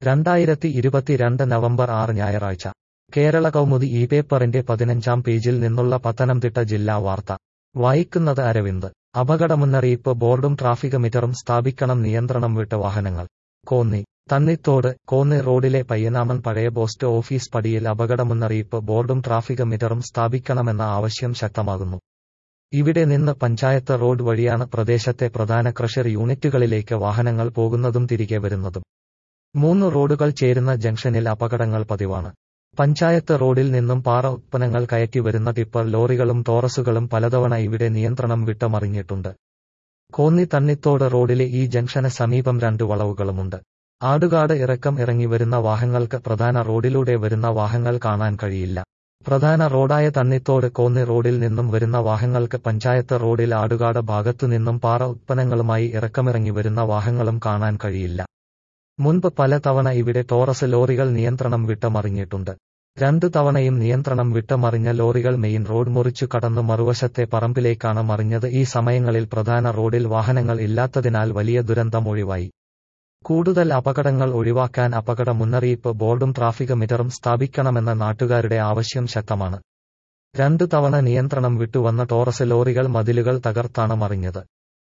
രണ്ടായിരത്തി ഇരുപത്തിരണ്ട് നവംബർ ആറ് ഞായറാഴ്ച കേരള കൗമുദി ഈ പേപ്പറിന്റെ പതിനഞ്ചാം പേജിൽ നിന്നുള്ള പത്തനംതിട്ട ജില്ലാ വാർത്ത വായിക്കുന്നത് അരവിന്ദ് അപകട മുന്നറിയിപ്പ് ബോർഡും ട്രാഫിക് മീറ്ററും സ്ഥാപിക്കണം നിയന്ത്രണം വിട്ട വാഹനങ്ങൾ കോന്നി തന്നിത്തോട് കോന്നി റോഡിലെ പയ്യനാമൻ പഴയ പോസ്റ്റ് ഓഫീസ് പടിയിൽ അപകട മുന്നറിയിപ്പ് ബോർഡും ട്രാഫിക് മീറ്ററും സ്ഥാപിക്കണമെന്ന ആവശ്യം ശക്തമാകുന്നു ഇവിടെ നിന്ന് പഞ്ചായത്ത് റോഡ് വഴിയാണ് പ്രദേശത്തെ പ്രധാന ക്രഷർ യൂണിറ്റുകളിലേക്ക് വാഹനങ്ങൾ പോകുന്നതും തിരികെ വരുന്നതും മൂന്ന് റോഡുകൾ ചേരുന്ന ജംഗ്ഷനിൽ അപകടങ്ങൾ പതിവാണ് പഞ്ചായത്ത് റോഡിൽ നിന്നും പാറ ഉത്പന്നങ്ങൾ കയറ്റി വരുന്ന ടിപ്പർ ലോറികളും ടോറസുകളും പലതവണ ഇവിടെ നിയന്ത്രണം വിട്ടമറിഞ്ഞിട്ടുണ്ട് കോന്നി തന്നിത്തോട് റോഡിലെ ഈ ജംഗ്ഷന് സമീപം രണ്ട് വളവുകളുമുണ്ട് ആടുകാട് ഇറക്കം ഇറങ്ങി വരുന്ന വാഹനങ്ങൾക്ക് പ്രധാന റോഡിലൂടെ വരുന്ന വാഹനങ്ങൾ കാണാൻ കഴിയില്ല പ്രധാന റോഡായ തന്നിത്തോട് കോന്നി റോഡിൽ നിന്നും വരുന്ന വാഹനങ്ങൾക്ക് പഞ്ചായത്ത് റോഡിൽ ആടുകാട് ഭാഗത്തു നിന്നും പാറ ഉത്പന്നങ്ങളുമായി ഇറക്കമിറങ്ങി വരുന്ന വാഹനങ്ങളും കാണാൻ കഴിയില്ല മുൻപ് പല തവണ ഇവിടെ ടോറസ് ലോറികൾ നിയന്ത്രണം വിട്ടമറിഞ്ഞിട്ടുണ്ട് രണ്ടു തവണയും നിയന്ത്രണം വിട്ടമറിഞ്ഞ ലോറികൾ മെയിൻ റോഡ് മുറിച്ചു കടന്നു മറുവശത്തെ പറമ്പിലേക്കാണ് മറിഞ്ഞത് ഈ സമയങ്ങളിൽ പ്രധാന റോഡിൽ വാഹനങ്ങൾ ഇല്ലാത്തതിനാൽ വലിയ ദുരന്തം ഒഴിവായി കൂടുതൽ അപകടങ്ങൾ ഒഴിവാക്കാൻ അപകട മുന്നറിയിപ്പ് ബോർഡും ട്രാഫിക് മീറ്ററും സ്ഥാപിക്കണമെന്ന നാട്ടുകാരുടെ ആവശ്യം ശക്തമാണ് രണ്ടു തവണ നിയന്ത്രണം വിട്ടുവന്ന ടോറസ് ലോറികൾ മതിലുകൾ തകർത്താണ് മറിഞ്ഞത്